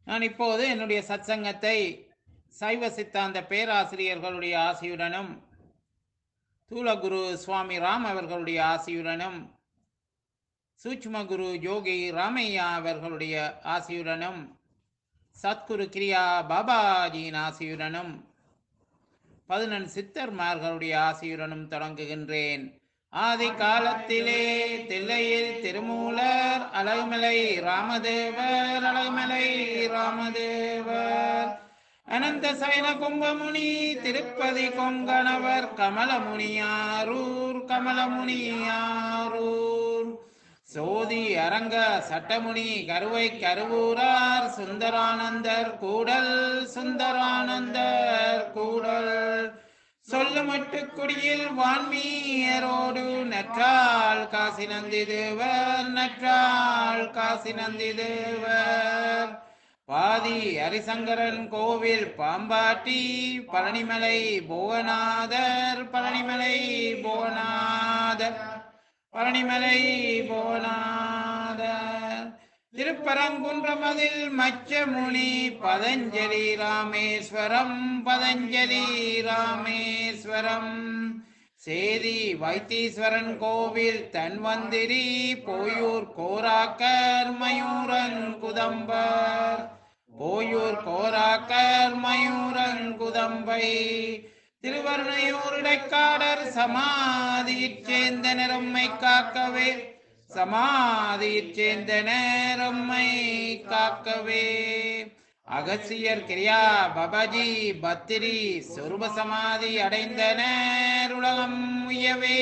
நான் இப்போது என்னுடைய சத்சங்கத்தை சைவ சித்தாந்த பேராசிரியர்களுடைய ஆசியுடனும் தூலகுரு சுவாமி ராம் அவர்களுடைய ஆசியுடனும் சூட்சும குரு யோகி ராமையா அவர்களுடைய ஆசியுடனும் சத்குரு கிரியா பாபாஜியின் ஆசியுடனும் பதினெண் சித்தர்மார்களுடைய ஆசியுடனும் தொடங்குகின்றேன் ஆதி காலத்திலே தில்லையில் திருமூலர் அழகுமலை ராமதேவர் அழகுமலை ராமதேவர் அனந்த சைன கும்பமுனி திருப்பதி கொங்கணவர் கமலமுனியாரூர் கமலமுனியாரூர் சோதி அரங்க சட்டமுனி கருவை கருவூரார் சுந்தரானந்தர் கூடல் சுந்தரானந்தர் கூடல் சொல்லுமட்டு குடியில் வான்மீயரோடு நற்றாள் காசி நந்தி தேவர் நற்றாள் காசி நந்தி தேவர் பாதி ஹரிசங்கரன் கோவில் பாம்பாட்டி பழனிமலை புவனாதர் பழனிமலை புவனாதர் பழனிமலை புவனாதர் திருப்பரங்குன்றமதில் மச்சமுனி பதஞ்சலி ராமேஸ்வரம் பதஞ்சலி ராமேஸ்வரம் சேதி வைத்தீஸ்வரன் கோவில் தன்வந்திரி போயூர் கோராக்கர் மயூரன் குதம்பர் போயூர் கோராக்கர் மயூரன் குதம்பை திருவருணையூர் இடைக்காடர் சமாதியிற் சேர்ந்த நிறம்மை காக்கவே சமாதியிற் சேர்ந்த நேரம்மை காக்கவே அகசியர் கிரியா பபாஜி பத்திரி சொருப சமாதி அடைந்தனர் உலகம் உயவே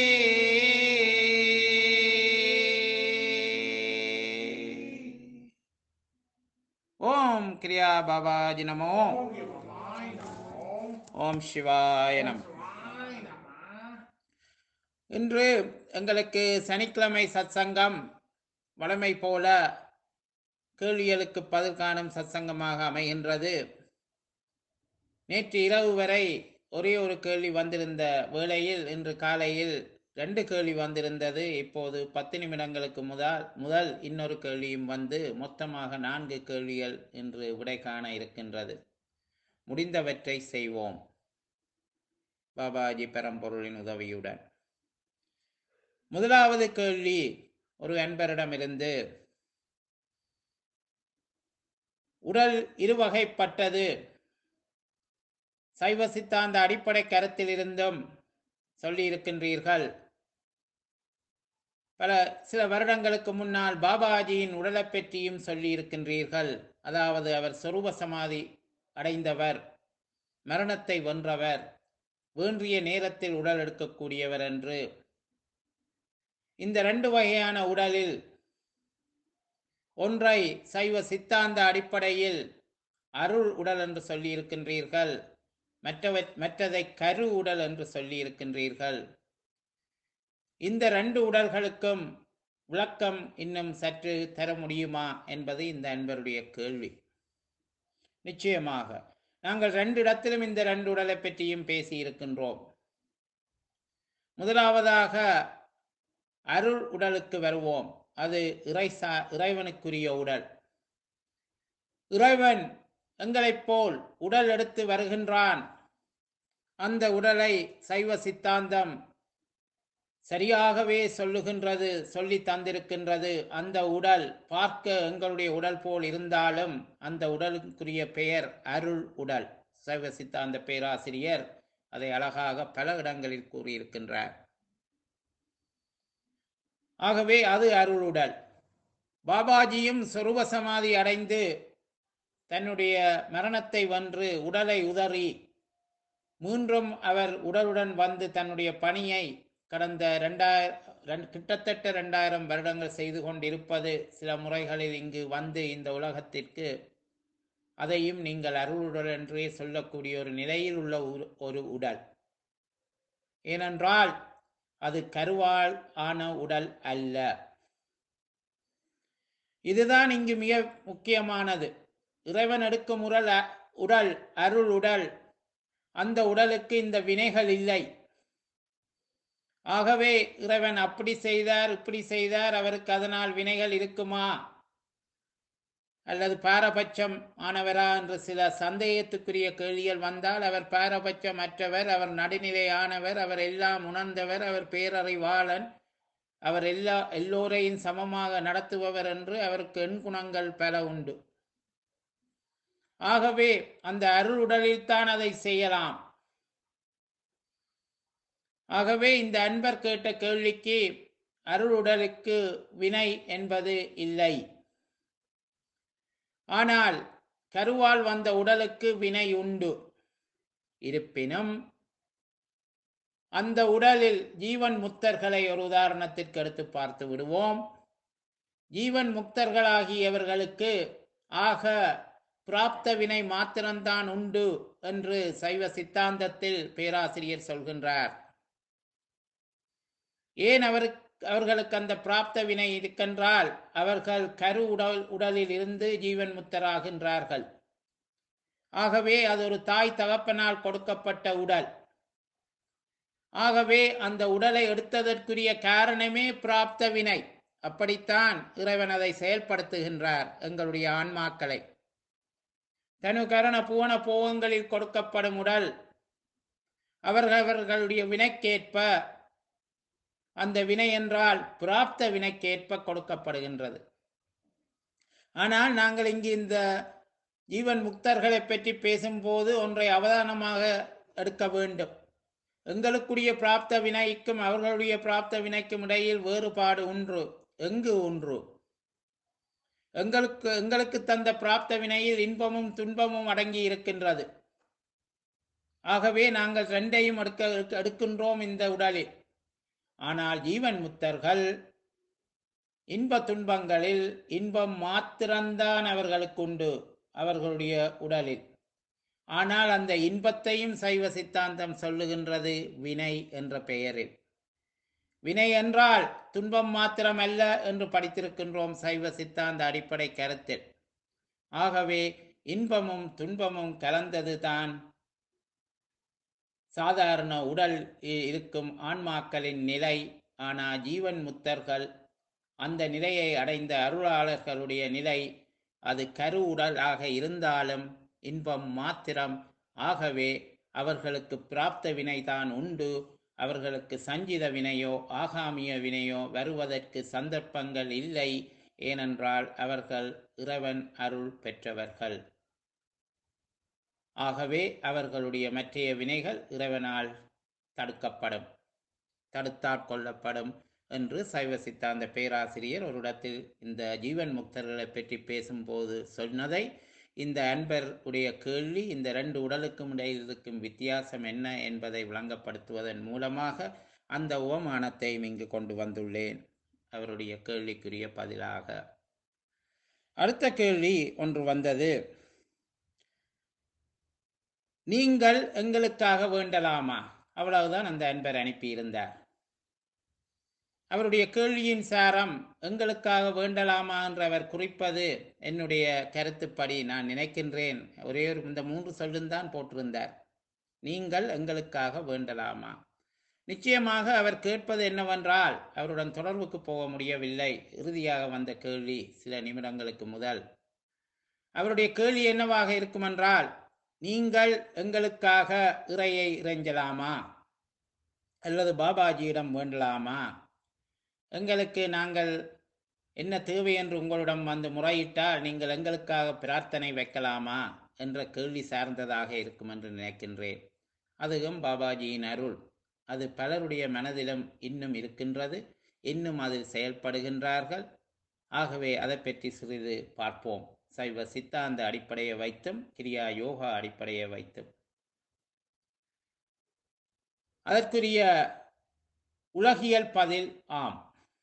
ஓம் கிரியா பாபாஜி நமோ ஓம் சிவாய நம இன்று எங்களுக்கு சனிக்கிழமை சத்சங்கம் வழமை போல கேள்விகளுக்கு பதில் காணும் சத்சங்கமாக அமைகின்றது நேற்று இரவு வரை ஒரே ஒரு கேள்வி வந்திருந்த வேளையில் இன்று காலையில் ரெண்டு கேள்வி வந்திருந்தது இப்போது பத்து நிமிடங்களுக்கு முதல் முதல் இன்னொரு கேள்வியும் வந்து மொத்தமாக நான்கு கேள்விகள் இன்று விடை காண இருக்கின்றது முடிந்தவற்றை செய்வோம் பாபாஜி பெரம்பொருளின் உதவியுடன் முதலாவது கேள்வி ஒரு அன்பரிடமிருந்து உடல் இருவகைப்பட்டது சைவ சித்தாந்த அடிப்படை கருத்திலிருந்தும் சொல்லியிருக்கின்றீர்கள் பல சில வருடங்களுக்கு முன்னால் பாபாஜியின் உடலை பற்றியும் சொல்லியிருக்கின்றீர்கள் அதாவது அவர் சொரூப சமாதி அடைந்தவர் மரணத்தை வென்றவர் வேண்டிய நேரத்தில் உடல் எடுக்கக்கூடியவர் என்று இந்த ரெண்டு வகையான உடலில் ஒன்றை சைவ சித்தாந்த அடிப்படையில் அருள் உடல் என்று சொல்லியிருக்கின்றீர்கள் மற்றவ மற்றதை கரு உடல் என்று சொல்லியிருக்கின்றீர்கள் இந்த ரெண்டு உடல்களுக்கும் விளக்கம் இன்னும் சற்று தர முடியுமா என்பது இந்த அன்பருடைய கேள்வி நிச்சயமாக நாங்கள் ரெண்டு இடத்திலும் இந்த ரெண்டு உடலை பற்றியும் பேசி இருக்கின்றோம் முதலாவதாக அருள் உடலுக்கு வருவோம் அது இறைசா இறைவனுக்குரிய உடல் இறைவன் எங்களைப் போல் உடல் எடுத்து வருகின்றான் அந்த உடலை சைவ சித்தாந்தம் சரியாகவே சொல்லுகின்றது சொல்லி தந்திருக்கின்றது அந்த உடல் பார்க்க எங்களுடைய உடல் போல் இருந்தாலும் அந்த உடலுக்குரிய பெயர் அருள் உடல் சைவ சித்தாந்த பேராசிரியர் அதை அழகாக பல இடங்களில் கூறியிருக்கின்றார் ஆகவே அது அருளுடல் பாபாஜியும் சொருப சமாதி அடைந்து தன்னுடைய மரணத்தை வென்று உடலை உதறி மீண்டும் அவர் உடலுடன் வந்து தன்னுடைய பணியை கடந்த ரெண்டாயிரம் கிட்டத்தட்ட ரெண்டாயிரம் வருடங்கள் செய்து கொண்டிருப்பது சில முறைகளில் இங்கு வந்து இந்த உலகத்திற்கு அதையும் நீங்கள் அருளுடல் என்றே சொல்லக்கூடிய ஒரு நிலையில் உள்ள ஒரு உடல் ஏனென்றால் அது கருவால் ஆன உடல் அல்ல இதுதான் இங்கு மிக முக்கியமானது இறைவன் எடுக்கும் உடல் உடல் அருள் உடல் அந்த உடலுக்கு இந்த வினைகள் இல்லை ஆகவே இறைவன் அப்படி செய்தார் இப்படி செய்தார் அவருக்கு அதனால் வினைகள் இருக்குமா அல்லது பாரபட்சம் ஆனவரா என்று சில சந்தேகத்துக்குரிய கேள்விகள் வந்தால் அவர் பாரபட்சமற்றவர் அவர் நடுநிலையானவர் அவர் எல்லாம் உணர்ந்தவர் அவர் பேரறிவாளன் அவர் எல்லா எல்லோரையும் சமமாக நடத்துபவர் என்று அவருக்கு எண்குணங்கள் பல உண்டு ஆகவே அந்த அருளுடலில் தான் அதை செய்யலாம் ஆகவே இந்த அன்பர் கேட்ட கேள்விக்கு அருளுடலுக்கு வினை என்பது இல்லை ஆனால் கருவால் வந்த உடலுக்கு வினை உண்டு இருப்பினும் அந்த உடலில் ஜீவன் முக்தர்களை ஒரு உதாரணத்திற்கு எடுத்து பார்த்து விடுவோம் ஜீவன் முக்தர்களாகியவர்களுக்கு ஆக பிராப்த வினை மாத்திரம்தான் உண்டு என்று சைவ சித்தாந்தத்தில் பேராசிரியர் சொல்கின்றார் ஏன் அவருக்கு அவர்களுக்கு அந்த பிராப்த வினை இருக்கின்றால் அவர்கள் கரு உடல் உடலில் இருந்து ஜீவன் முத்தராகின்றார்கள் ஆகவே அது ஒரு தாய் தகப்பனால் கொடுக்கப்பட்ட உடல் ஆகவே அந்த உடலை எடுத்ததற்குரிய காரணமே பிராப்த வினை அப்படித்தான் இறைவன் அதை செயல்படுத்துகின்றார் எங்களுடைய ஆன்மாக்களை தனுகரண பூவன போகங்களில் கொடுக்கப்படும் உடல் அவரவர்களுடைய வினைக்கேற்ப அந்த வினை என்றால் பிராப்த வினைக்கேற்ப கொடுக்கப்படுகின்றது ஆனால் நாங்கள் இங்கு இந்த ஜீவன் முக்தர்களை பற்றி பேசும்போது ஒன்றை அவதானமாக எடுக்க வேண்டும் எங்களுக்குரிய பிராப்த வினைக்கும் அவர்களுடைய பிராப்த வினைக்கும் இடையில் வேறுபாடு ஒன்று எங்கு ஒன்று எங்களுக்கு எங்களுக்கு தந்த பிராப்த வினையில் இன்பமும் துன்பமும் அடங்கி இருக்கின்றது ஆகவே நாங்கள் ரெண்டையும் எடுக்க எடுக்கின்றோம் இந்த உடலில் ஆனால் ஜீவன் முத்தர்கள் இன்ப துன்பங்களில் இன்பம் மாத்திரம்தான் அவர்களுக்கு உண்டு அவர்களுடைய உடலில் ஆனால் அந்த இன்பத்தையும் சைவ சித்தாந்தம் சொல்லுகின்றது வினை என்ற பெயரில் வினை என்றால் துன்பம் மாத்திரமல்ல என்று படித்திருக்கின்றோம் சைவ சித்தாந்த அடிப்படை கருத்தில் ஆகவே இன்பமும் துன்பமும் கலந்ததுதான் சாதாரண உடல் இருக்கும் ஆன்மாக்களின் நிலை ஆனால் ஜீவன் முத்தர்கள் அந்த நிலையை அடைந்த அருளாளர்களுடைய நிலை அது கரு உடலாக இருந்தாலும் இன்பம் மாத்திரம் ஆகவே அவர்களுக்கு பிராப்த வினைதான் உண்டு அவர்களுக்கு சஞ்சித வினையோ ஆகாமிய வினையோ வருவதற்கு சந்தர்ப்பங்கள் இல்லை ஏனென்றால் அவர்கள் இறைவன் அருள் பெற்றவர்கள் ஆகவே அவர்களுடைய மற்றைய வினைகள் இறைவனால் தடுக்கப்படும் தடுத்தாற் கொள்ளப்படும் என்று சைவ சித்தாந்த பேராசிரியர் ஒரு இடத்தில் இந்த ஜீவன் முக்தர்களை பற்றி பேசும்போது சொன்னதை இந்த அன்பர் உடைய கேள்வி இந்த ரெண்டு உடலுக்கும் இடையில் இருக்கும் வித்தியாசம் என்ன என்பதை விளங்கப்படுத்துவதன் மூலமாக அந்த ஓமானத்தையும் இங்கு கொண்டு வந்துள்ளேன் அவருடைய கேள்விக்குரிய பதிலாக அடுத்த கேள்வி ஒன்று வந்தது நீங்கள் எங்களுக்காக வேண்டலாமா அவ்வளவுதான் அந்த அன்பர் அனுப்பியிருந்தார் அவருடைய கேள்வியின் சாரம் எங்களுக்காக வேண்டலாமா என்று அவர் குறிப்பது என்னுடைய கருத்துப்படி நான் நினைக்கின்றேன் ஒரே ஒரு இந்த மூன்று சொல்லும் தான் போட்டிருந்தார் நீங்கள் எங்களுக்காக வேண்டலாமா நிச்சயமாக அவர் கேட்பது என்னவென்றால் அவருடன் தொடர்புக்கு போக முடியவில்லை இறுதியாக வந்த கேள்வி சில நிமிடங்களுக்கு முதல் அவருடைய கேள்வி என்னவாக இருக்குமென்றால் நீங்கள் எங்களுக்காக இறையை இறைஞ்சலாமா அல்லது பாபாஜியிடம் வேண்டலாமா எங்களுக்கு நாங்கள் என்ன தேவை என்று உங்களிடம் வந்து முறையிட்டால் நீங்கள் எங்களுக்காக பிரார்த்தனை வைக்கலாமா என்ற கேள்வி சார்ந்ததாக இருக்கும் என்று நினைக்கின்றேன் அதுவும் பாபாஜியின் அருள் அது பலருடைய மனதிலும் இன்னும் இருக்கின்றது இன்னும் அதில் செயல்படுகின்றார்கள் ஆகவே அதை பற்றி சிறிது பார்ப்போம் சைவ சித்தாந்த அடிப்படையை வைத்தும் கிரியா யோகா அடிப்படையை வைத்தும் அதற்குரிய உலகியல் பதில் ஆம்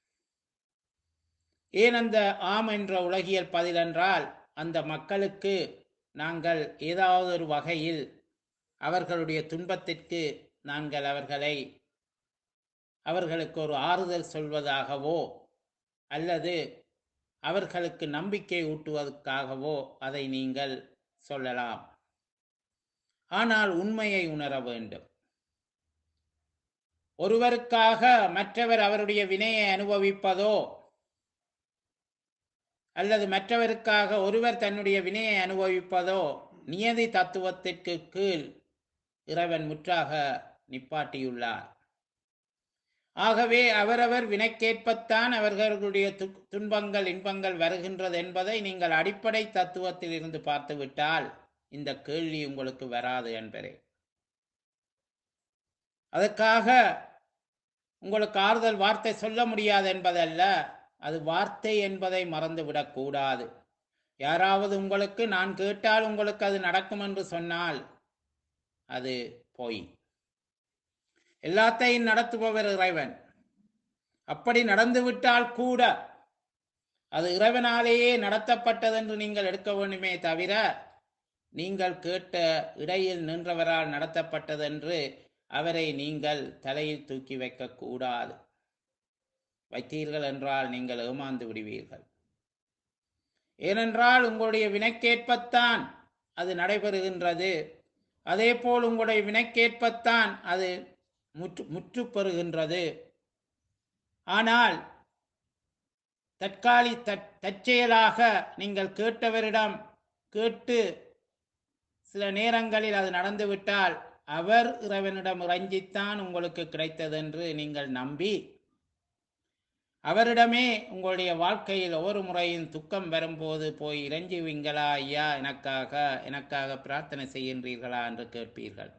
ஏன் அந்த ஆம் என்ற உலகியல் பதில் என்றால் அந்த மக்களுக்கு நாங்கள் ஏதாவது ஒரு வகையில் அவர்களுடைய துன்பத்திற்கு நாங்கள் அவர்களை அவர்களுக்கு ஒரு ஆறுதல் சொல்வதாகவோ அல்லது அவர்களுக்கு நம்பிக்கை ஊட்டுவதற்காகவோ அதை நீங்கள் சொல்லலாம் ஆனால் உண்மையை உணர வேண்டும் ஒருவருக்காக மற்றவர் அவருடைய வினையை அனுபவிப்பதோ அல்லது மற்றவருக்காக ஒருவர் தன்னுடைய வினையை அனுபவிப்பதோ நியதி தத்துவத்திற்கு கீழ் இறைவன் முற்றாக நிப்பாட்டியுள்ளார் ஆகவே அவரவர் வினைக்கேற்பத்தான் அவர்களுடைய து- துன்பங்கள் இன்பங்கள் வருகின்றது என்பதை நீங்கள் அடிப்படை தத்துவத்தில் இருந்து பார்த்துவிட்டால் இந்த கேள்வி உங்களுக்கு வராது என்பரே அதற்காக உங்களுக்கு ஆறுதல் வார்த்தை சொல்ல முடியாது என்பதல்ல அது வார்த்தை என்பதை மறந்துவிடக் கூடாது யாராவது உங்களுக்கு நான் கேட்டால் உங்களுக்கு அது நடக்கும் என்று சொன்னால் அது பொய் எல்லாத்தையும் நடத்துபவர் இறைவன் அப்படி நடந்துவிட்டால் கூட அது இறைவனாலேயே நடத்தப்பட்டது என்று நீங்கள் எடுக்க வேண்டுமே தவிர நீங்கள் கேட்ட இடையில் நின்றவரால் நடத்தப்பட்டது என்று அவரை நீங்கள் தலையில் தூக்கி வைக்க கூடாது வைத்தீர்கள் என்றால் நீங்கள் ஏமாந்து விடுவீர்கள் ஏனென்றால் உங்களுடைய வினைக்கேற்பத்தான் அது நடைபெறுகின்றது அதேபோல் உங்களுடைய வினைக்கேற்பத்தான் அது முற்று முற்று பெறுகின்றது ஆனால் தற்காலி தற் தற்செயலாக நீங்கள் கேட்டவரிடம் கேட்டு சில நேரங்களில் அது நடந்துவிட்டால் அவர் இறைவனிடம் இறைஞ்சித்தான் உங்களுக்கு கிடைத்ததென்று நீங்கள் நம்பி அவரிடமே உங்களுடைய வாழ்க்கையில் ஒவ்வொரு முறையும் துக்கம் வரும்போது போய் இறைஞ்சுவீங்களா ஐயா எனக்காக எனக்காக பிரார்த்தனை செய்கின்றீர்களா என்று கேட்பீர்கள்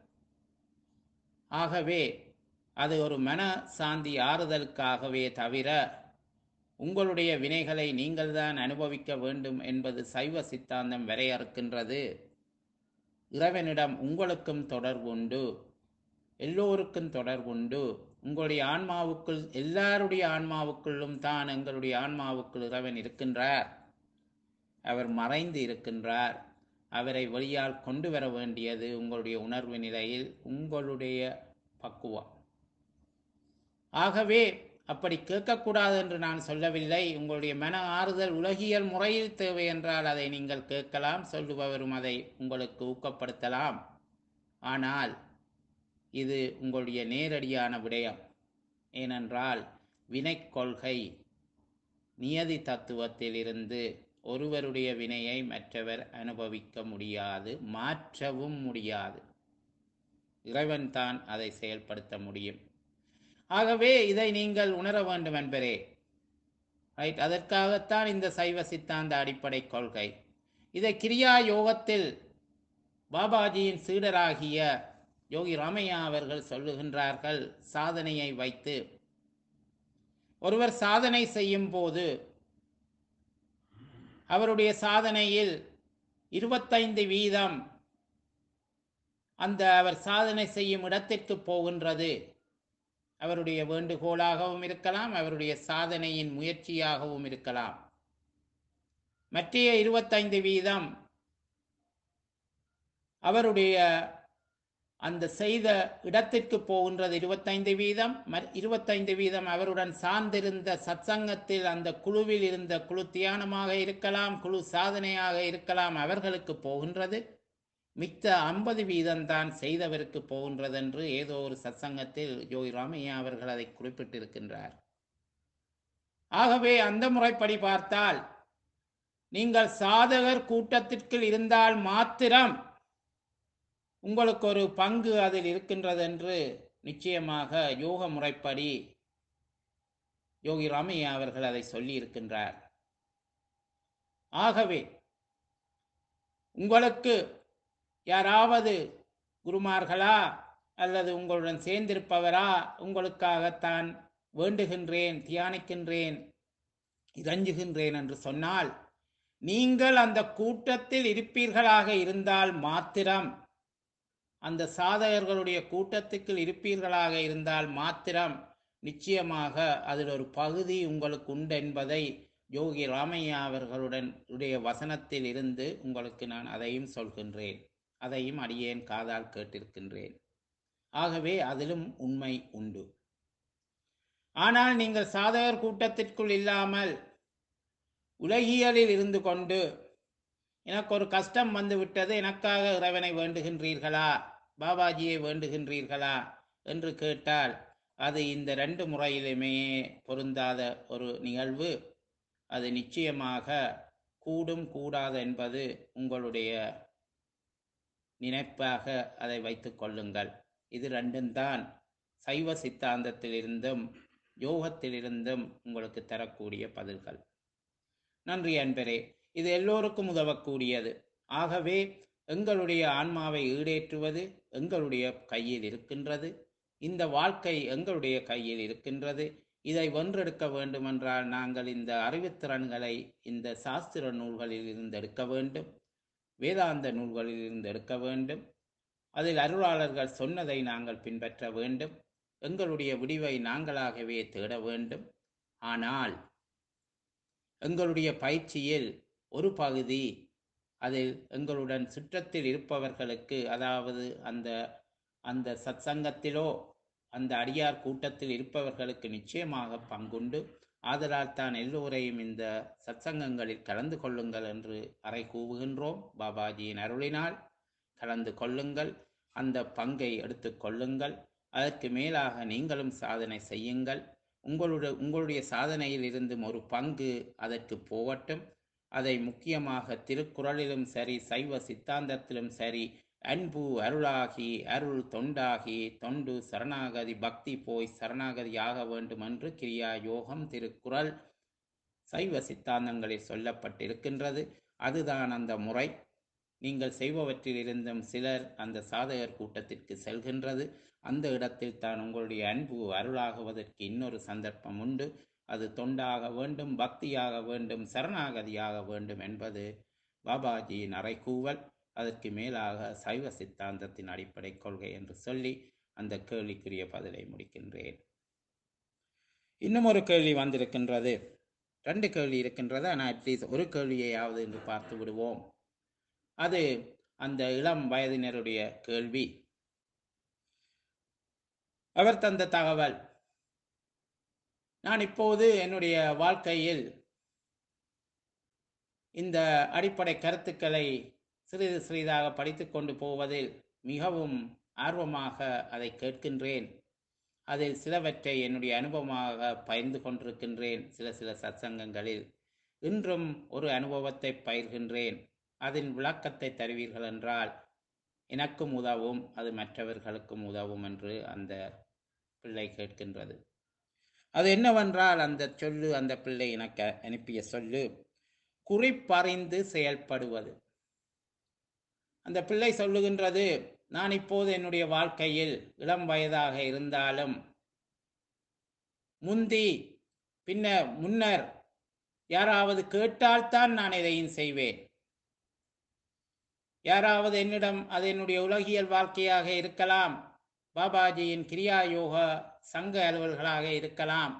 ஆகவே அது ஒரு மன சாந்தி ஆறுதலுக்காகவே தவிர உங்களுடைய வினைகளை நீங்கள்தான் அனுபவிக்க வேண்டும் என்பது சைவ சித்தாந்தம் வரையறுக்கின்றது இறைவனிடம் உங்களுக்கும் தொடர்புண்டு எல்லோருக்கும் தொடர்புண்டு உங்களுடைய ஆன்மாவுக்குள் எல்லாருடைய ஆன்மாவுக்குள்ளும் தான் எங்களுடைய ஆன்மாவுக்குள் இறைவன் இருக்கின்றார் அவர் மறைந்து இருக்கின்றார் அவரை வெளியால் கொண்டு வர வேண்டியது உங்களுடைய உணர்வு நிலையில் உங்களுடைய பக்குவம் ஆகவே அப்படி கேட்கக்கூடாது என்று நான் சொல்லவில்லை உங்களுடைய மன ஆறுதல் உலகியல் முறையில் தேவை என்றால் அதை நீங்கள் கேட்கலாம் சொல்லுபவரும் அதை உங்களுக்கு ஊக்கப்படுத்தலாம் ஆனால் இது உங்களுடைய நேரடியான விடயம் ஏனென்றால் வினைக் கொள்கை நியதி தத்துவத்தில் இருந்து ஒருவருடைய வினையை மற்றவர் அனுபவிக்க முடியாது மாற்றவும் முடியாது இறைவன் தான் அதை செயல்படுத்த முடியும் ஆகவே இதை நீங்கள் உணர வேண்டும் என்பரே ரைட் அதற்காகத்தான் இந்த சைவ சித்தாந்த அடிப்படை கொள்கை இதை கிரியா யோகத்தில் பாபாஜியின் சீடராகிய யோகி ராமையா அவர்கள் சொல்லுகின்றார்கள் சாதனையை வைத்து ஒருவர் சாதனை செய்யும் போது அவருடைய சாதனையில் இருபத்தைந்து வீதம் அந்த அவர் சாதனை செய்யும் இடத்திற்கு போகின்றது அவருடைய வேண்டுகோளாகவும் இருக்கலாம் அவருடைய சாதனையின் முயற்சியாகவும் இருக்கலாம் மற்றைய இருபத்தைந்து வீதம் அவருடைய அந்த செய்த இடத்திற்கு போகின்றது இருபத்தைந்து வீதம் ம- இருபத்தைந்து வீதம் அவருடன் சார்ந்திருந்த சத்சங்கத்தில் அந்த குழுவில் இருந்த குழு தியானமாக இருக்கலாம் குழு சாதனையாக இருக்கலாம் அவர்களுக்கு போகின்றது மித்த ஐம்பது வீதம்தான் செய்தவருக்கு போகின்றது என்று ஏதோ ஒரு சத்சங்கத்தில் யோகி ராமையா அவர்கள் அதை குறிப்பிட்டிருக்கின்றார் ஆகவே அந்த முறைப்படி பார்த்தால் நீங்கள் சாதகர் கூட்டத்திற்குள் இருந்தால் மாத்திரம் உங்களுக்கு ஒரு பங்கு அதில் இருக்கின்றது என்று நிச்சயமாக யோக முறைப்படி யோகி ராமையா அவர்கள் அதை சொல்லி இருக்கின்றார் ஆகவே உங்களுக்கு யாராவது குருமார்களா அல்லது உங்களுடன் சேர்ந்திருப்பவரா உங்களுக்காகத்தான் வேண்டுகின்றேன் தியானிக்கின்றேன் இறஞ்சுகின்றேன் என்று சொன்னால் நீங்கள் அந்த கூட்டத்தில் இருப்பீர்களாக இருந்தால் மாத்திரம் அந்த சாதகர்களுடைய கூட்டத்துக்கு இருப்பீர்களாக இருந்தால் மாத்திரம் நிச்சயமாக அதில் ஒரு பகுதி உங்களுக்கு உண்டு என்பதை யோகி ராமையா அவர்களுடன் உடைய வசனத்தில் இருந்து உங்களுக்கு நான் அதையும் சொல்கின்றேன் அதையும் அடியேன் காதால் கேட்டிருக்கின்றேன் ஆகவே அதிலும் உண்மை உண்டு ஆனால் நீங்கள் சாதகர் கூட்டத்திற்குள் இல்லாமல் உலகியலில் இருந்து கொண்டு எனக்கு ஒரு கஷ்டம் வந்து விட்டது எனக்காக இறைவனை வேண்டுகின்றீர்களா பாபாஜியை வேண்டுகின்றீர்களா என்று கேட்டால் அது இந்த ரெண்டு முறையிலுமே பொருந்தாத ஒரு நிகழ்வு அது நிச்சயமாக கூடும் கூடாது என்பது உங்களுடைய நினைப்பாக அதை வைத்துக் கொள்ளுங்கள் இது ரெண்டும் தான் சைவ சித்தாந்தத்திலிருந்தும் யோகத்திலிருந்தும் உங்களுக்கு தரக்கூடிய பதில்கள் நன்றி அன்பரே இது எல்லோருக்கும் உதவக்கூடியது ஆகவே எங்களுடைய ஆன்மாவை ஈடேற்றுவது எங்களுடைய கையில் இருக்கின்றது இந்த வாழ்க்கை எங்களுடைய கையில் இருக்கின்றது இதை வென்றெடுக்க வேண்டுமென்றால் நாங்கள் இந்த அறிவுத்திறன்களை இந்த சாஸ்திர நூல்களில் இருந்து எடுக்க வேண்டும் வேதாந்த நூல்களில் இருந்து எடுக்க வேண்டும் அதில் அருளாளர்கள் சொன்னதை நாங்கள் பின்பற்ற வேண்டும் எங்களுடைய விடிவை நாங்களாகவே தேட வேண்டும் ஆனால் எங்களுடைய பயிற்சியில் ஒரு பகுதி அதில் எங்களுடன் சுற்றத்தில் இருப்பவர்களுக்கு அதாவது அந்த அந்த சத்சங்கத்திலோ அந்த அடியார் கூட்டத்தில் இருப்பவர்களுக்கு நிச்சயமாக பங்குண்டு ஆதலால் தான் எல்லோரையும் இந்த சத்சங்கங்களில் கலந்து கொள்ளுங்கள் என்று அறை கூவுகின்றோம் பாபாஜியின் அருளினால் கலந்து கொள்ளுங்கள் அந்த பங்கை எடுத்துக் கொள்ளுங்கள் அதற்கு மேலாக நீங்களும் சாதனை செய்யுங்கள் உங்களுடைய உங்களுடைய சாதனையில் இருந்தும் ஒரு பங்கு அதற்கு போகட்டும் அதை முக்கியமாக திருக்குறளிலும் சரி சைவ சித்தாந்தத்திலும் சரி அன்பு அருளாகி அருள் தொண்டாகி தொண்டு சரணாகதி பக்தி போய் சரணாகதி ஆக வேண்டும் என்று கிரியா யோகம் திருக்குறள் சைவ சித்தாந்தங்களில் சொல்லப்பட்டிருக்கின்றது அதுதான் அந்த முறை நீங்கள் செய்பவற்றில் இருந்தும் சிலர் அந்த சாதகர் கூட்டத்திற்கு செல்கின்றது அந்த இடத்தில் தான் உங்களுடைய அன்பு அருளாகுவதற்கு இன்னொரு சந்தர்ப்பம் உண்டு அது தொண்டாக வேண்டும் பக்தியாக வேண்டும் சரணாகதியாக வேண்டும் என்பது பாபாஜியின் அறைகூவல் அதற்கு மேலாக சைவ சித்தாந்தத்தின் அடிப்படை கொள்கை என்று சொல்லி அந்த கேள்விக்குரிய பதிலை முடிக்கின்றேன் இன்னும் ஒரு கேள்வி வந்திருக்கின்றது ரெண்டு கேள்வி இருக்கின்றது ஆனால் அட்லீஸ்ட் ஒரு கேள்வியையாவது என்று பார்த்து விடுவோம் அது அந்த இளம் வயதினருடைய கேள்வி அவர் தந்த தகவல் நான் இப்போது என்னுடைய வாழ்க்கையில் இந்த அடிப்படை கருத்துக்களை சிறிது சிறிதாக படித்து கொண்டு போவதில் மிகவும் ஆர்வமாக அதை கேட்கின்றேன் அதில் சிலவற்றை என்னுடைய அனுபவமாக பகிர்ந்து கொண்டிருக்கின்றேன் சில சில சத்சங்கங்களில் இன்றும் ஒரு அனுபவத்தை பயிர்கின்றேன் அதன் விளக்கத்தை தருவீர்கள் என்றால் எனக்கும் உதவும் அது மற்றவர்களுக்கும் உதவும் என்று அந்த பிள்ளை கேட்கின்றது அது என்னவென்றால் அந்த சொல்லு அந்த பிள்ளை எனக்கு அனுப்பிய சொல்லு குறிப்பறிந்து செயல்படுவது அந்த பிள்ளை சொல்லுகின்றது நான் இப்போது என்னுடைய வாழ்க்கையில் இளம் வயதாக இருந்தாலும் முந்தி பின்ன முன்னர் யாராவது கேட்டால்தான் நான் எதையும் செய்வேன் யாராவது என்னிடம் அது என்னுடைய உலகியல் வாழ்க்கையாக இருக்கலாம் பாபாஜியின் கிரியா யோக சங்க அலுவல்களாக இருக்கலாம்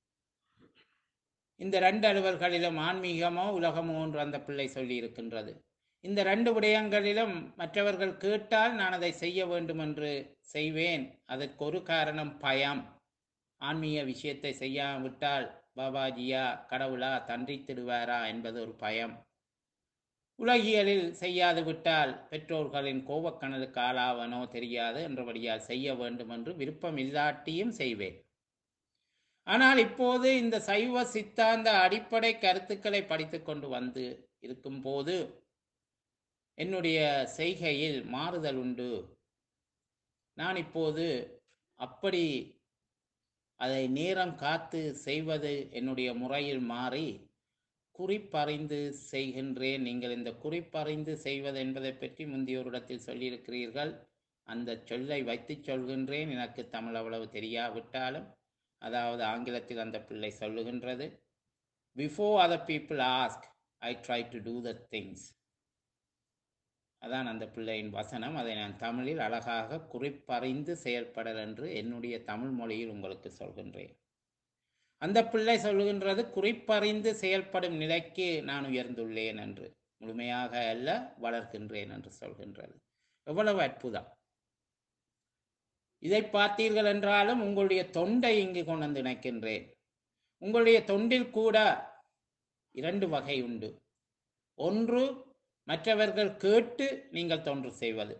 இந்த ரெண்டு அலுவல்களிலும் ஆன்மீகமோ உலகமோ என்று அந்த பிள்ளை சொல்லி இருக்கின்றது இந்த ரெண்டு விடயங்களிலும் மற்றவர்கள் கேட்டால் நான் அதை செய்ய வேண்டும் என்று செய்வேன் அதற்கு ஒரு காரணம் பயம் ஆன்மீக விஷயத்தை செய்யாவிட்டால் பாபாஜியா கடவுளா தண்டித்திடுவாரா என்பது ஒரு பயம் உலகியலில் செய்யாது விட்டால் பெற்றோர்களின் கோபக்கணலுக்கு ஆளாவனோ தெரியாது என்றபடியால் செய்ய வேண்டும் என்று விருப்பம் இல்லாட்டியும் செய்வேன் ஆனால் இப்போது இந்த சைவ சித்தாந்த அடிப்படை கருத்துக்களை படித்துக் கொண்டு வந்து இருக்கும் போது என்னுடைய செய்கையில் மாறுதல் உண்டு நான் இப்போது அப்படி அதை நேரம் காத்து செய்வது என்னுடைய முறையில் மாறி குறிப்பறிந்து செய்கின்றேன் நீங்கள் இந்த குறிப்பறிந்து செய்வது என்பதை பற்றி முந்தைய ஒரு இடத்தில் சொல்லியிருக்கிறீர்கள் அந்த சொல்லை வைத்து சொல்கின்றேன் எனக்கு தமிழ் அவ்வளவு தெரியாவிட்டாலும் அதாவது ஆங்கிலத்தில் அந்த பிள்ளை சொல்லுகின்றது before other people ask I try to do the things அதான் அந்த பிள்ளையின் வசனம் அதை நான் தமிழில் அழகாக குறிப்பறிந்து செயல்படல் என்று என்னுடைய தமிழ் மொழியில் உங்களுக்கு சொல்கின்றேன் அந்த பிள்ளை சொல்லுகின்றது குறிப்பறிந்து செயல்படும் நிலைக்கு நான் உயர்ந்துள்ளேன் என்று முழுமையாக அல்ல வளர்கின்றேன் என்று சொல்கின்றது எவ்வளவு அற்புதம் இதை பார்த்தீர்கள் என்றாலும் உங்களுடைய தொண்டை இங்கு கொண்டு வந்து இணைக்கின்றேன் உங்களுடைய தொண்டில் கூட இரண்டு வகை உண்டு ஒன்று மற்றவர்கள் கேட்டு நீங்கள் தொன்று செய்வது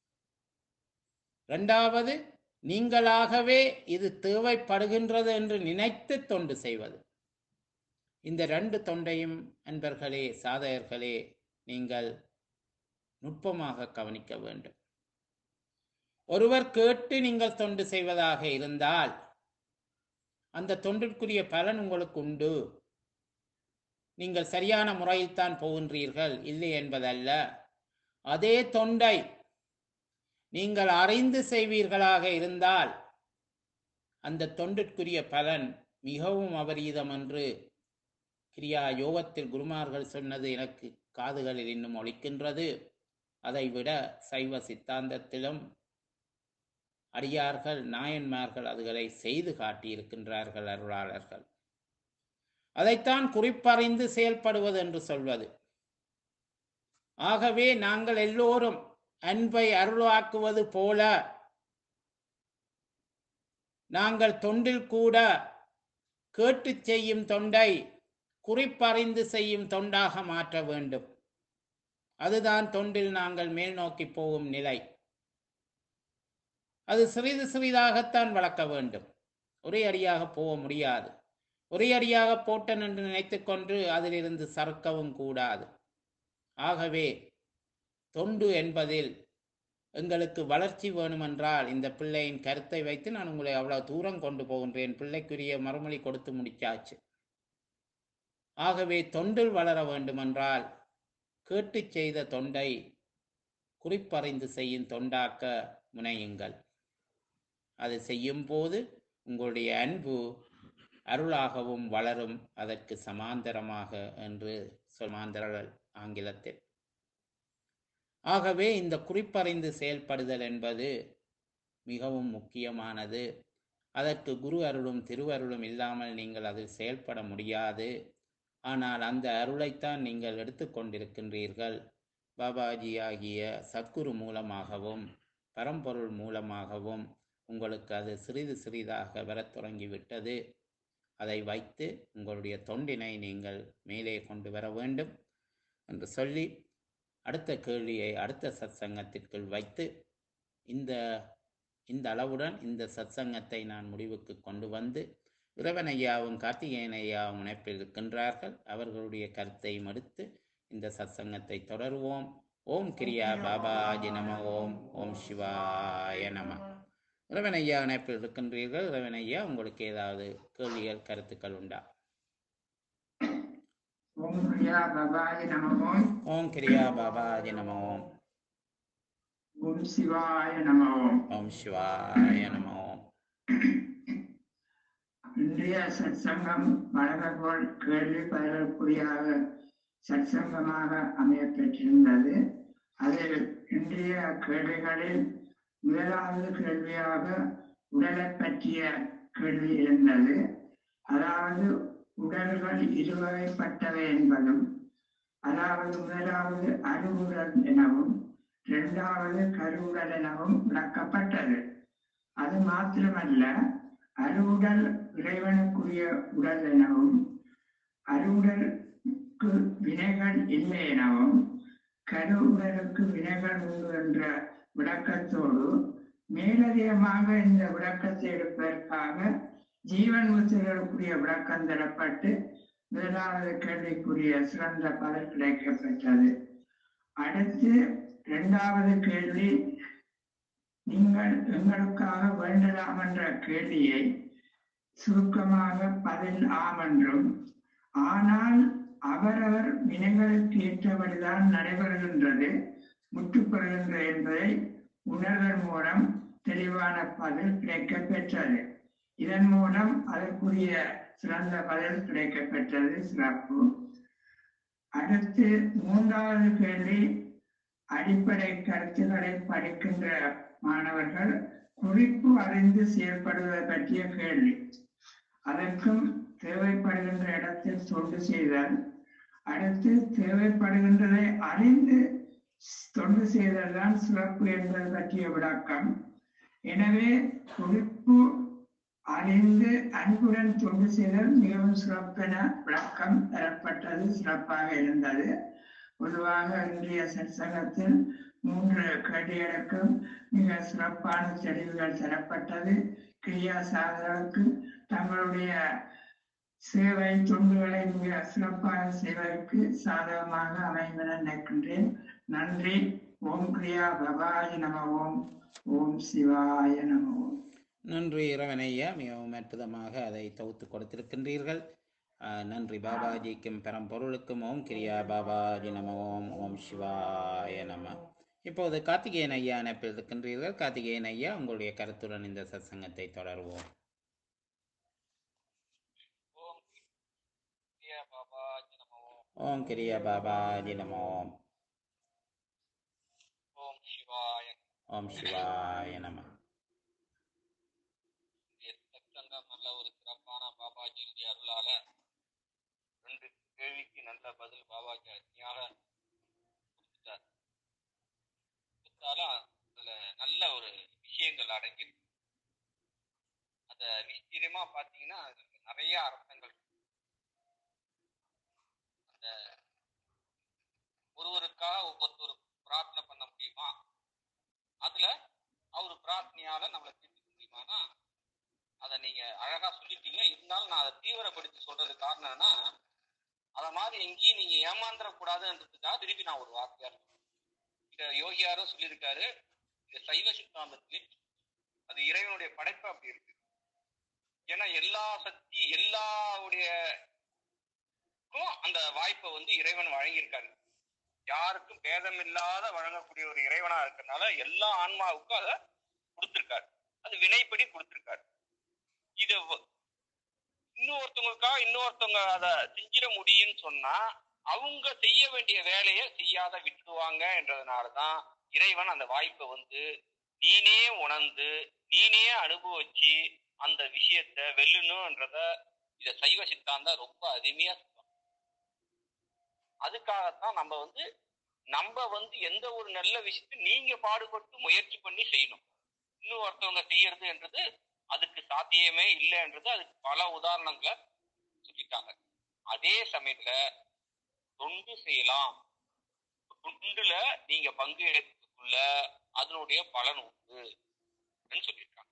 இரண்டாவது நீங்களாகவே இது தேவைப்படுகின்றது என்று நினைத்து தொண்டு செய்வது இந்த ரெண்டு தொண்டையும் அன்பர்களே சாதகர்களே நீங்கள் நுட்பமாக கவனிக்க வேண்டும் ஒருவர் கேட்டு நீங்கள் தொண்டு செய்வதாக இருந்தால் அந்த தொண்டிற்குரிய பலன் உங்களுக்கு உண்டு நீங்கள் சரியான முறையில் தான் போகின்றீர்கள் இல்லை என்பதல்ல அதே தொண்டை நீங்கள் அறிந்து செய்வீர்களாக இருந்தால் அந்த தொண்டிற்குரிய பலன் மிகவும் அபரீதம் என்று கிரியா யோகத்தில் குருமார்கள் சொன்னது எனக்கு காதுகளில் இன்னும் ஒலிக்கின்றது அதைவிட சைவ சித்தாந்தத்திலும் அடியார்கள் நாயன்மார்கள் அதுகளை செய்து காட்டியிருக்கின்றார்கள் அருளாளர்கள் அதைத்தான் குறிப்பறிந்து செயல்படுவது என்று சொல்வது ஆகவே நாங்கள் எல்லோரும் அன்பை அருளாக்குவது போல நாங்கள் தொண்டில் கூட கேட்டு செய்யும் தொண்டை குறிப்பறிந்து செய்யும் தொண்டாக மாற்ற வேண்டும் அதுதான் தொண்டில் நாங்கள் மேல் நோக்கி போகும் நிலை அது சிறிது சிறிதாகத்தான் வளர்க்க வேண்டும் ஒரே அடியாக போக முடியாது ஒரே அடியாக போட்டன் என்று நினைத்துக்கொண்டு அதிலிருந்து சறுக்கவும் கூடாது ஆகவே தொண்டு என்பதில் எங்களுக்கு வளர்ச்சி வேணுமென்றால் இந்த பிள்ளையின் கருத்தை வைத்து நான் உங்களை அவ்வளவு தூரம் கொண்டு போகின்றேன் பிள்ளைக்குரிய மறுமொழி கொடுத்து முடிச்சாச்சு ஆகவே தொண்டில் வளர வேண்டுமென்றால் கேட்டு செய்த தொண்டை குறிப்பறிந்து செய்யும் தொண்டாக்க முனையுங்கள் அது செய்யும் போது உங்களுடைய அன்பு அருளாகவும் வளரும் அதற்கு சமாந்தரமாக என்று சமாந்தரல் ஆங்கிலத்தில் ஆகவே இந்த குறிப்பறிந்து செயல்படுதல் என்பது மிகவும் முக்கியமானது அதற்கு குரு அருளும் திருவருளும் இல்லாமல் நீங்கள் அதில் செயல்பட முடியாது ஆனால் அந்த அருளைத்தான் நீங்கள் எடுத்துக்கொண்டிருக்கின்றீர்கள் பாபாஜி ஆகிய சத்குரு மூலமாகவும் பரம்பொருள் மூலமாகவும் உங்களுக்கு அது சிறிது சிறிதாக வரத் தொடங்கிவிட்டது அதை வைத்து உங்களுடைய தொண்டினை நீங்கள் மேலே கொண்டு வர வேண்டும் என்று சொல்லி அடுத்த கேள்வியை அடுத்த சத்சங்கத்திற்குள் வைத்து இந்த இந்த அளவுடன் இந்த சத்சங்கத்தை நான் முடிவுக்கு கொண்டு வந்து இறைவன் ஐயாவும் கார்த்திகேயன் ஐயாவும் இணைப்பில் இருக்கின்றார்கள் அவர்களுடைய கருத்தையும் எடுத்து இந்த சத்சங்கத்தை தொடருவோம் ஓம் கிரியா பாபாஜி நம ஓம் ஓம் சிவாய நம இறைவன் ஐயா இணைப்பில் இருக்கின்றீர்கள் இறைவன் ஐயா உங்களுக்கு ஏதாவது கேள்விகள் கருத்துக்கள் உண்டா ஓம் பிரியா பபாய நமோம் ஓம் கிரியா பாபாஜி நம ஓம் ஓம் சிவாய நமோம் ஓம் சிவாய நம ஓம் இன்றைய சத்சங்கம் வழங்கப்போல் கேள்வி பதிலுக்குரியாக சத்சங்கமாக அமைய பெற்றிருந்தது அதில் இன்றைய கேள்விகளில் முதலாவது கேள்வியாக உடலை பற்றிய கேள்வி இருந்தது அதாவது உடல்கள் இருவகைப்பட்டவை என்பதும் அதாவது முதலாவது அருவுடல் எனவும் இரண்டாவது கருவுடல் எனவும் விளக்கப்பட்டது அது மாத்திரமல்ல அருவுடல் இறைவனுக்குரிய உடல் எனவும் அருவுடலுக்கு வினைகள் இல்லை எனவும் கருவுடலுக்கு வினைகள் உண்டு என்ற விளக்கத்தோடு மேலதிகமாக இந்த விளக்கத்தை எடுப்பதற்காக ஜீவன் முத்திரருக்குரிய விளக்கம் தரப்பட்டு முதலாவது கேள்விக்குரிய சிறந்த பதில் கிடைக்கப்பெற்றது அடுத்து இரண்டாவது கேள்வி நீங்கள் எங்களுக்காக வேண்டலாம் என்ற கேள்வியை சுருக்கமாக பதில் ஆம் என்றும் ஆனால் அவரவர் வினைகளுக்கு ஏற்றபடிதான் நடைபெறுகின்றது முற்றுப்பெறுகின்றது என்பதை உணர்தல் மூலம் தெளிவான பதில் கிடைக்கப் பெற்றது இதன் மூலம் அதற்குரிய சிறந்த பதில் கிடைக்கப் பெற்றது சிறப்பு அடுத்து மூன்றாவது கேள்வி அடிப்படை கருத்துக்களை படிக்கின்ற மாணவர்கள் குறிப்பு அறிந்து செயல்படுவது பற்றிய கேள்வி அதற்கும் தேவைப்படுகின்ற இடத்தில் தொண்டு செய்தல் அடுத்து தேவைப்படுகின்றதை அறிந்து தொண்டு செய்தல் தான் சிறப்பு என்பது பற்றிய விளக்கம் எனவே குறிப்பு அறிந்து அன்புடன் தொண்டு செய்தல் மிகவும் சிறப்பென விளக்கம் தரப்பட்டது சிறப்பாக இருந்தது பொதுவாக இன்றைய சற்சங்கத்தில் மூன்று கேள்விகளுக்கும் மிக சிறப்பான தெளிவுகள் தரப்பட்டது கிரியா சாதகருக்கு தங்களுடைய சேவை தொண்டுகளை மிக சிறப்பாக செய்வதற்கு சாதகமாக அமையும் என நினைக்கின்றேன் நன்றி ஓம் கிரியா பவாய நம ஓம் ஓம் சிவாய நம ஓம் நன்றி இறைவனையா மிகவும் அற்புதமாக அதை தொகுத்து கொடுத்திருக்கின்றீர்கள் ஆஹ் நன்றி பாபாஜிக்கும் பரம்பொருளுக்கும் ஓம் கிரியா பாபாஜி நம ஓம் ஓம் சிவாய நம இப்போது கார்த்திகேயன் ஐயா அனுப்பில் இருக்கின்றீர்கள் கார்த்திகேயன் ஐயா உங்களுடைய கருத்துடன் இந்த சத்சங்கத்தை தொடருவோம் ஓம் கிரியா பாபாஜி நமோ ஓம் கிரியா பாபாஜி நம ஓம் ஓம் சிவாய ஓம் சிவாய நம இந்திய சத்சங்கம் நல்ல ஒரு சிறப்பான பாபாஜியுடைய அருளால ரெண்டு கேள்விக்கு நல்ல பதில் பாபாஜி அருமையாக கொடுத்துட்டார் கொடுத்தாலும் அதுல நல்ல ஒரு விஷயங்கள் அடங்கியிருக்கு அத விஸ்தீரமா பாத்தீங்கன்னா அதுக்கு நிறைய அர்த்தங்கள் இருக்கு. அந்த ஒருவருக்காக ஒவ்வொருத்தர் பிரார்த்தனை பண்ண முடியுமா அதுல அவர் பிரார்த்தனையால நம்மளை தீர்த்துக்க முடியுமானா அதை நீங்க அழகா சொல்லிட்டீங்க இருந்தாலும் நான் அதை தீவிரப்படுத்தி சொல்றது காரணம் என்னன்னா அத மாதிரி எங்கேயும் நீங்க ஏமாந்துடக்கூடாதுன்றதுக்காக திருப்பி நான் ஒரு வார்த்தையா சொல்றேன் இத யோகியாரும் சொல்லியிருக்காரு இது சைவ சித்தாந்தத்திலே அது இறைவனுடைய படைப்பு அப்படி இருக்கு ஏன்னா எல்லா சக்தி எல்லாவுடைய அந்த வாய்ப்பை வந்து இறைவன் வழங்கியிருக்காரு யாருக்கும் பேதம் இல்லாத வழங்கக்கூடிய ஒரு இறைவனா இருக்கறனால எல்லா ஆன்மாவுக்கும் அதை கொடுத்திருக்காரு அது வினைப்படி கொடுத்திருக்காரு இது வ- இன்னொருத்தவங்களுக்காக இன்னொருத்தவங்க அதை செஞ்சிட முடியும்னு சொன்னா அவங்க செய்ய வேண்டிய வேலையை செய்யாத விட்டுடுவாங்க என்றதுனாலதான் இறைவன் அந்த வாய்ப்பை வந்து நீனே உணர்ந்து நீனே அனுபவிச்சு அந்த விஷயத்த வெல்லணும்ன்றத இத சைவ சித்தாந்தம் ரொம்ப அருமையா சொல்லுவாங்க அதுக்காகத்தான் நம்ம வந்து நம்ம வந்து எந்த ஒரு நல்ல விஷயத்தை நீங்க பாடுபட்டு முயற்சி பண்ணி செய்யணும் இன்னும் ஒருத்தவங்க செய்யறது என்றது அதுக்கு சாத்தியமே இல்லைன்றது அதுக்கு பல உதாரணங்களை சொல்லிட்டாங்க அதே சமயத்துல தொண்டு செய்யலாம் தொண்டுல நீங்க பங்கு எடுத்துக்குள்ள அதனுடைய பலன் உண்டு அப்படின்னு சொல்லியிருக்காங்க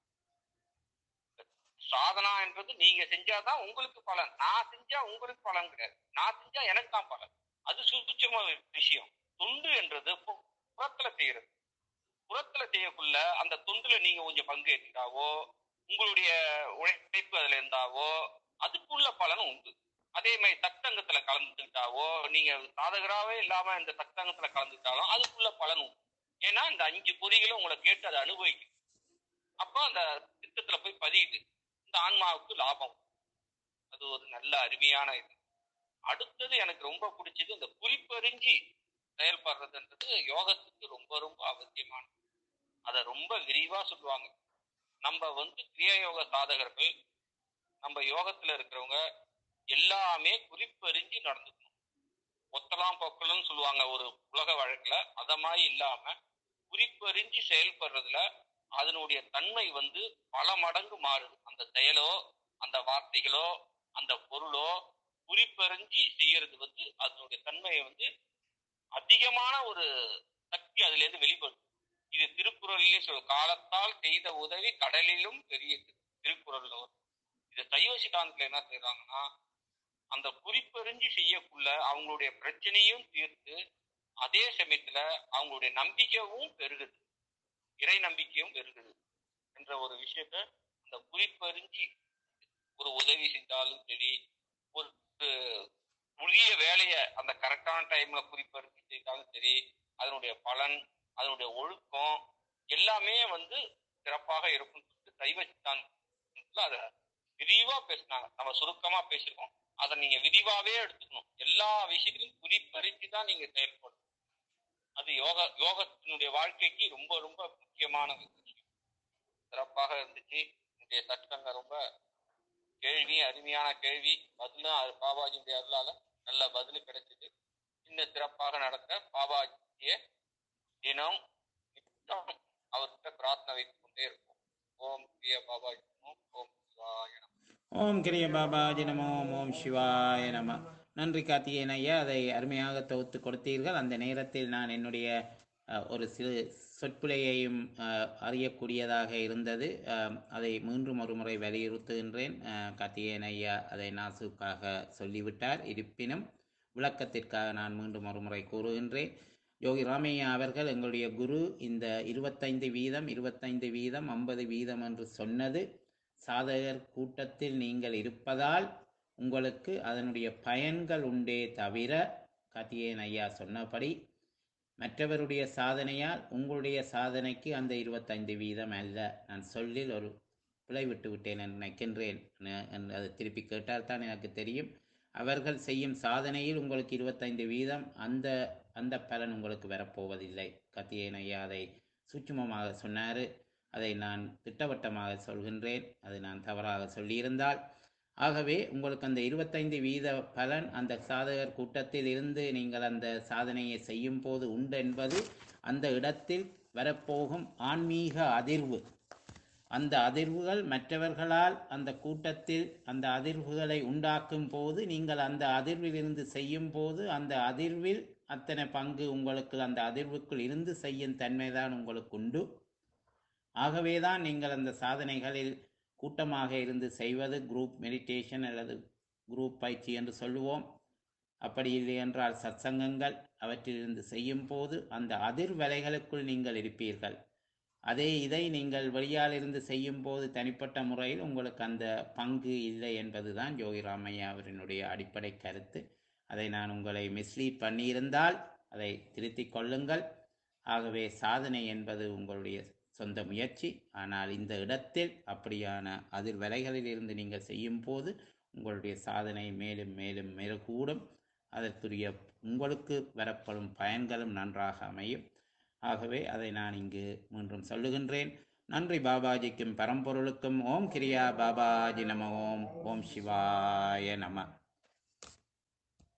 சாதனா என்றது நீங்க செஞ்சாதான் உங்களுக்கு பலன் நான் செஞ்சா உங்களுக்கு பலன் கிடையாது நான் செஞ்சா எனக்கு தான் பலன் அது சுபிச்சம விஷயம் தொண்டு என்றது பு- புறத்துல செய்யறது புறத்துல செய்யக்குள்ள அந்த தொண்டுல நீங்க கொஞ்சம் பங்கு எடுத்தாவோ உங்களுடைய உழைப்பு அதுல இருந்தாவோ அதுக்குள்ள பலனும் உண்டு அதே மாதிரி சத்தங்கத்துல கலந்துக்கிட்டாவோ நீங்க சாதகராகவே இல்லாம இந்த சத்தங்கத்துல கலந்துக்கிட்டாலும் அதுக்குள்ள பலன் உண்டு ஏன்னா இந்த அஞ்சு பொறிகளும் உங்களை கேட்டு அதை அனுபவிக்கும் அப்போ அந்த சித்தத்துல போய் பதியுது இந்த ஆன்மாவுக்கு லாபம் அது ஒரு நல்ல அருமையான இது அடுத்தது எனக்கு ரொம்ப பிடிச்சது இந்த குறிப்பறிஞ்சு செயல்படுறதுன்றது யோகத்துக்கு ரொம்ப ரொம்ப அவசியமானது அதை ரொம்ப விரிவா சொல்லுவாங்க நம்ம வந்து கிரியா யோக சாதகர்கள் நம்ம யோகத்துல இருக்கிறவங்க எல்லாமே குறிப்பறிஞ்சு நடந்துக்கணும் ஒத்தலாம் பொக்கலன்னு சொல்லுவாங்க ஒரு உலக வழக்குல அத மாதிரி இல்லாம குறிப்பறிஞ்சு செயல்படுறதுல அதனுடைய தன்மை வந்து பல மடங்கு மாறுது அந்த செயலோ அந்த வார்த்தைகளோ அந்த பொருளோ குறிப்பறிஞ்சு செய்யறது வந்து அதனுடைய தன்மையை வந்து அதிகமான ஒரு சக்தி அதுல இருந்து வெளிப்படும் இது திருக்குறளிலே சொல் காலத்தால் செய்த உதவி கடலிலும் பெரியது திருக்குறள்ல வரும் இது சைவ சித்தாந்தத்துல என்ன செய்யறாங்கன்னா அந்த குறிப்பறிஞ்சு செய்யக்குள்ள அவங்களுடைய பிரச்சனையும் தீர்த்து அதே சமயத்துல அவங்களுடைய நம்பிக்கையும் பெருகுது இறை நம்பிக்கையும் பெருகுது என்ற ஒரு விஷயத்த அந்த குறிப்பறிஞ்சு ஒரு உதவி செஞ்சாலும் சரி ஒரு உரிய வேலையை அந்த கரெக்டான டைம்ல குறிப்பறிஞ்சு செய்தாலும் சரி அதனுடைய பலன் அதனுடைய ஒழுக்கம் எல்லாமே வந்து சிறப்பாக இருக்கும் சைவ சித்தாந்தத்துல அதை விரிவா பேசினாங்க நம்ம சுருக்கமா பேசியிருக்கோம் அதை நீங்க விரிவாவே எடுத்துக்கணும் எல்லா விஷயத்திலும் குறிப்பறிஞ்சு தான் நீங்க செயல்படணும் அது யோக யோகத்தினுடைய வாழ்க்கைக்கு ரொம்ப ரொம்ப முக்கியமான ஒரு விஷயம் சிறப்பாக இருந்துச்சு இன்றைய சட்டங்க ரொம்ப கேள்வி அருமையான கேள்வி பதிலும் அது பாபாஜியுடைய அருளால நல்ல பதில் கிடைச்சது இன்னும் சிறப்பாக நடக்க பாபாஜிய தினம் நித்தம் அவர்கிட்ட பிரார்த்தனை வைத்துக் கொண்டே இருப்போம் ஓம் பிரிய பாபாஜி நமோ, ஓம் சிவாய நமோ. ஓம் கிரிய பாபாஜி நமோ ஓம் சிவாய நம நன்றி கார்த்திகேயன் ஐயா அதை அருமையாக தொகுத்து கொடுத்தீர்கள் அந்த நேரத்தில் நான் என்னுடைய அஹ், ஒரு சிறு சொற்பிழையையும் அஹ், அறியக்கூடியதாக இருந்தது அஹ், அதை மீண்டும் ஒரு முறை வலியுறுத்துகின்றேன் அஹ், கார்த்திகேயன் ஐயா அதை நாசுக்காக சொல்லிவிட்டார் இருப்பினும் விளக்கத்திற்காக நான் மீண்டும் ஒரு முறை கூறுகின்றேன் யோகி ராமையா அவர்கள் எங்களுடைய குரு இந்த இருபத்தைந்து வீதம் இருபத்தைந்து வீதம் ஐம்பது வீதம் என்று சொன்னது சாதகர் கூட்டத்தில் நீங்கள் இருப்பதால் உங்களுக்கு அதனுடைய பயன்கள் உண்டே தவிர கார்த்திகேயன் ஐயா சொன்னபடி மற்றவருடைய சாதனையால் உங்களுடைய சாதனைக்கு அந்த இருபத்தைந்து வீதம் அல்ல நான் சொல்லில் ஒரு பிழை விட்டு விட்டேன் என்று நினைக்கின்றேன் ந- என்று அதை திருப்பி கேட்டால் தான் எனக்கு தெரியும் அவர்கள் செய்யும் சாதனையில் உங்களுக்கு இருபத்தைந்து வீதம் அந்த அந்த பலன் உங்களுக்கு வரப்போவதில்லை கத்தியேன் ஐயா அதை சூட்சுமமாக சொன்னார் அதை நான் திட்டவட்டமாக சொல்கின்றேன் அதை நான் தவறாக சொல்லியிருந்தால் ஆகவே உங்களுக்கு அந்த இருபத்தைந்து வீத பலன் அந்த சாதகர் கூட்டத்தில் இருந்து நீங்கள் அந்த சாதனையை செய்யும் போது உண்டு என்பது அந்த இடத்தில் வரப்போகும் ஆன்மீக அதிர்வு அந்த அதிர்வுகள் மற்றவர்களால் அந்த கூட்டத்தில் அந்த அதிர்வுகளை உண்டாக்கும் போது நீங்கள் அந்த அதிர்வில் இருந்து செய்யும் போது அந்த அதிர்வில் அத்தனை பங்கு உங்களுக்கு அந்த அதிர்வுக்குள் இருந்து செய்யும் தன்மைதான் உங்களுக்கு உண்டு ஆகவேதான் நீங்கள் அந்த சாதனைகளில் கூட்டமாக இருந்து செய்வது குரூப் மெடிடேஷன் அல்லது குரூப் பயிற்சி என்று சொல்லுவோம் அப்படி இல்லை என்றால் சத்சங்கங்கள் அவற்றிலிருந்து செய்யும் போது அந்த அதிர்வலைகளுக்குள் நீங்கள் இருப்பீர்கள் அதே இதை நீங்கள் வெளியால் இருந்து செய்யும் போது தனிப்பட்ட முறையில் உங்களுக்கு அந்த பங்கு இல்லை என்பதுதான் யோகி ராமையா அவரினுடைய அடிப்படை கருத்து அதை நான் உங்களை மிஸ்லீட் பண்ணியிருந்தால் அதை திருத்திக் கொள்ளுங்கள் ஆகவே சாதனை என்பது உங்களுடைய சொந்த முயற்சி ஆனால் இந்த இடத்தில் அப்படியான அதிர்வலைகளில் இருந்து நீங்கள் செய்யும் போது உங்களுடைய சாதனை மேலும் மேலும் மெருகூடும் அதற்குரிய உங்களுக்கு வரப்படும் பயன்களும் நன்றாக அமையும் ஆகவே அதை நான் இங்கு மீண்டும் சொல்லுகின்றேன் நன்றி பாபாஜிக்கும் பரம்பொருளுக்கும் ஓம் கிரியா பாபாஜி நம ஓம் ஓம் சிவாய நம